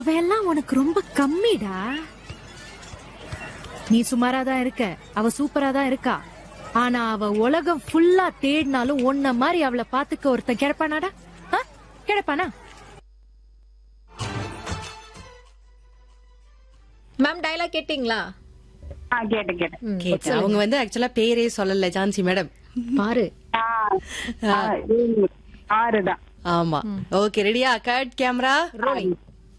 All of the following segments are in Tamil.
அவெல்லாம் உனக்கு ரொம்ப கம்மிடா நீ சுமாரா தான் இருக்க அவ சூப்பரா தான் இருக்கா ஆனா அவ உலகம் ஃபுல்லா தேடினாலும் உன்ன மாதிரி அவளை பாத்துக்க ஒருத்தன் கிடைப்பானாடா ஆ? கிடைப்பானா மேம் டயலாக் கேட்டிங்களா ஆ கேட்டேன் கேட்டேன் ம், கேட்டு அவங்க வந்து ஆக்சுவலா பேரே சொல்லல ஜான்சி மேடம் பாரு ஆ, ஆ, ஏழு, ஆறுதான் ஆமா ஓகே ரெடியா கட் கேமரா ரோலிங்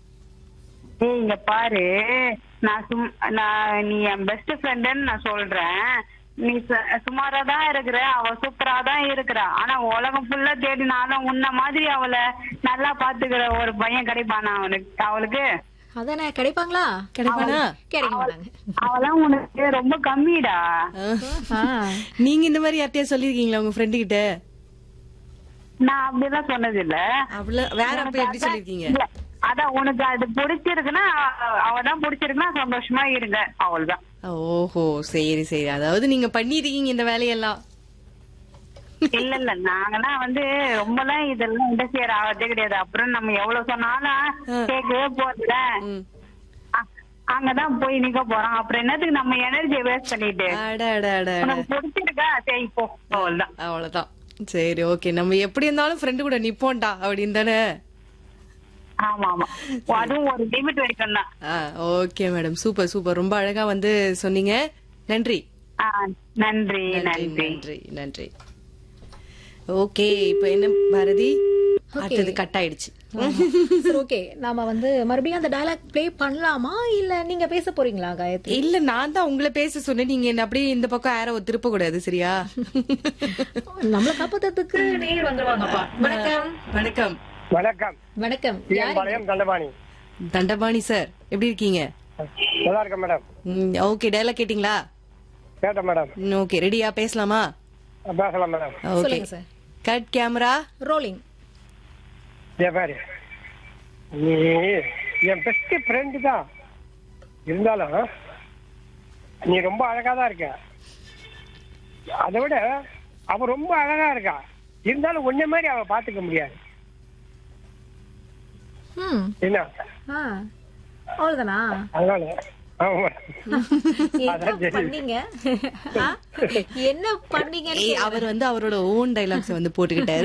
ஏய் இங்க பாரு நான் சும் நான் நீ என் பெஸ்ட் ஃப்ரெண்டுன்னு நான் சொல்றேன் நீ சு- சுமாரா தான் இருக்கிற அவ சூப்பரா தான் இருக்கிறா ஆனா உலகம் ஃபுல்லா தேடினாலும் உன்ன மாதிரி அவளை நல்லா பாத்துக்கிற ஒரு பையன் கிடைப்பானா அவனுக்கு அவளுக்கு அதானே கிடைப்பாங்களா கிடைப்பானா கிடைக்க மாட்டாங்க அவெல்லாம் உனக்கு ரொம்ப கம்மிடா ஆ. நீங்க இந்த மாதிரி யார்கிட்டயா சொல்லிருக்கீங்களா உங்க ஃப்ரெண்டு கிட்ட நான் அப்படிதான் சொன்னது இல்ல அவ்வளவு வேற அப்ப எப்படி சொல்லிருக்கீங்க இல்ல அதான் உனக்கு அது பிடிச்சிருக்குன்னா அவ- அவதான் பிடிச்சிருக்குன்னா சந்தோஷமா இருங்க அவள்தான் ஓஹோ சரி சரி அதாவது நீங்க பண்ணிருக்கீங்க இந்த வேலையெல்லாம் இல்ல இல்ல நாங்கலாம் வந்து ரொம்பலாம் இதெல்லாம் இன்டர்ஃபியர் ஆகிறதே கிடையாது அப்புறம் நம்ம எவ்வளவு சொன்னாலும் கேட்கவே போறதுல ம். அ- அங்கதான் போய் நிக்க போறோம் அப்புறம் என்னத்துக்கு நம்ம எனர்ஜியை வேஸ்ட் பண்ணிட்டு அட அட அட அட. உனக்கு பிடிச்சிருக்கா சரி போ அவ்வளவுதான் அவ்வளவுதான் சரி ஓகே நம்ம எப்படி இருந்தாலும் ஃப்ரெண்டு கூட நிப்போம்டா அப்படின்னு தானே ஆமா ஆமா அதுவும் ஒரு லிமிட் வரைக்கும் தான் ஓகே மேடம் சூப்பர் சூப்பர் ரொம்ப அழகா வந்து சொன்னீங்க நன்றி ஆ, நன்றி நன்றி நன்றி நன்றி நன்றி ஓகே இப்போ என்ன பாரதி அடுத்தது கட் ஆயிடுச்சு சரி ஓகே நாம வந்து மறுபடியும் அந்த டயலாக் ப்ளே பண்ணலாமா இல்ல நீங்க பேச போறீங்களா காயத்ரி இல்ல நான் தான் உங்களை பேச சொன்னேன் நீங்க என்ன அப்படியே இந்த பக்கம் ஆரோ திருப்ப கூடாது சரியா நம்மள காப்பாத்துறதுக்கு நேர் வந்துருவாங்கப்பா வணக்கம் வணக்கம் வணக்கம் வணக்கம் என் பாளையம் தண்டபாணி தண்டபாணி சார் எப்படி இருக்கீங்க நல்லா இருக்கேன் மேடம் ஓகே டயலாக் கேட்டிங்களா கேட்டேன் மேடம் ஓகே ரெடியா பேசலாமா பேசலாம் மேடம் ஓகே சொல்லுங்க சார் கட் கேமரா ரோலிங் ஏ பாரு நீ என் பெஸ்ட் ஃப்ரெண்டு தான் இருந்தாலும் நீ ரொம்ப அழகா தான் இருக்க அதை விட அவ ரொம்ப அழகா இருக்கா இருந்தாலும் ஒன்ன மாதிரி அவ பாத்துக்க முடியாது ம் என்ன ஆ அவ்வளவுதானா அதனால ஆமா என்ன அதான் சரி. பண்ணீங்க ஆ? என்ன பண்ணீங்க ஏய், அவர் வந்து அவரோட ஓன் டைலாக்ஸ் வந்து போட்டுக்கிட்டாரு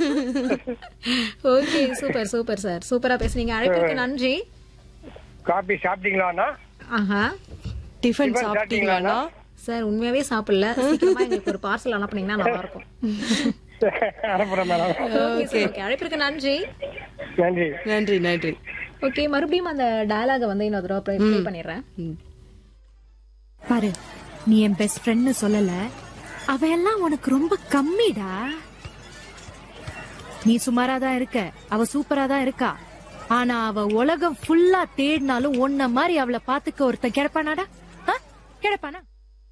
ஓகே சூப்பர் சூப்பர் சார் சூப்பரா பேசுனீங்க அழைப்புக்கு நன்றி காபி சாப்பிட்டீங்களாண்ணா ஆஹா டிஃபன் டிஃபன் சாப்பிட்டீங்களாண்ணா சார் உண்மையாவே சாப்பிடல சீக்கிரமா எங்களுக்கு ஒரு பார்சல் அனுப்புனீங்கன்னா நல்லா இருக்கும் அனுப்புறேன் மேடம் ஓகே சார் ஓகே அழைப்பிற்கு நன்றி நன்றி நன்றி நன்றி ஓகே மறுபடியும் அந்த டயலாக வந்து இன்னொரு தடவை ப்ளே பண்ணிடுறேன் ம். பாரு நீ என் பெஸ்ட் ஃப்ரெண்ட்னு சொல்லல அவ எல்லாம் உனக்கு ரொம்ப கம்மிடா நீ சுமாரா தான் இருக்க அவ சூப்பரா தான் இருக்கா ஆனா அவ உலகம் ஃபுல்லா தேடினாலும் உன்ன மாதிரி அவளை பாத்துக்க ஒருத்தன் கிடைப்பானாடா ஆ? கிடைப்பானா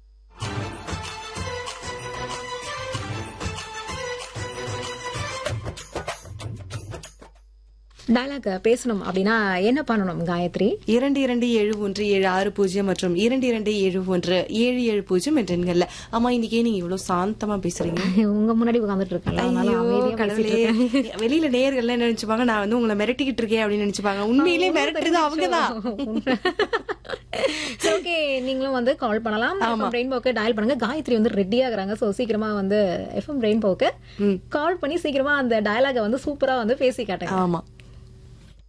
டயலாக் பேசணும் அப்படின்னா என்ன பண்ணணும் காயத்ரி இரண்டு இரண்டு ஏழு ஒன்று ஏழு ஆறு பூஜ்ஜியம் மற்றும் இரண்டு இரண்டு ஏழு ஒன்று ஏழு ஏழு பூஜ்ஜியம் என்ற எண்கள்ல ஆமா இன்னைக்கு ஏன் நீங்க இவ்வளவு சாந்தமா பேசுறீங்க உங்க முன்னாடி உட்காந்துட்டு இருக்கல அதனால ஐயோ அமைதியா பேசிட்டு கடவுளே இருக்கேன். வெளியில நேர்கள் என்ன நினைச்சுப்பாங்க நான் வந்து உங்களை மிரட்டிக்கிட்டு இருக்கேன் அப்படின்னு நினைச்சுப்பாங்க உண்மையிலேயே மிரட்டுறது அவங்கதான் ஓகே நீங்களும் வந்து கால் பண்ணலாம் எஃப்எம் ரெயின்போக்கு டயல் பண்ணுங்க காயத்ரி வந்து ரெடி ஆகுறாங்க சோ சீக்கிரமா வந்து எஃப்எம் ரெயின்போக்கு கால் பண்ணி சீக்கிரமா அந்த டயலாக வந்து சூப்பரா வந்து பேசி காட்டுங்க ஆமா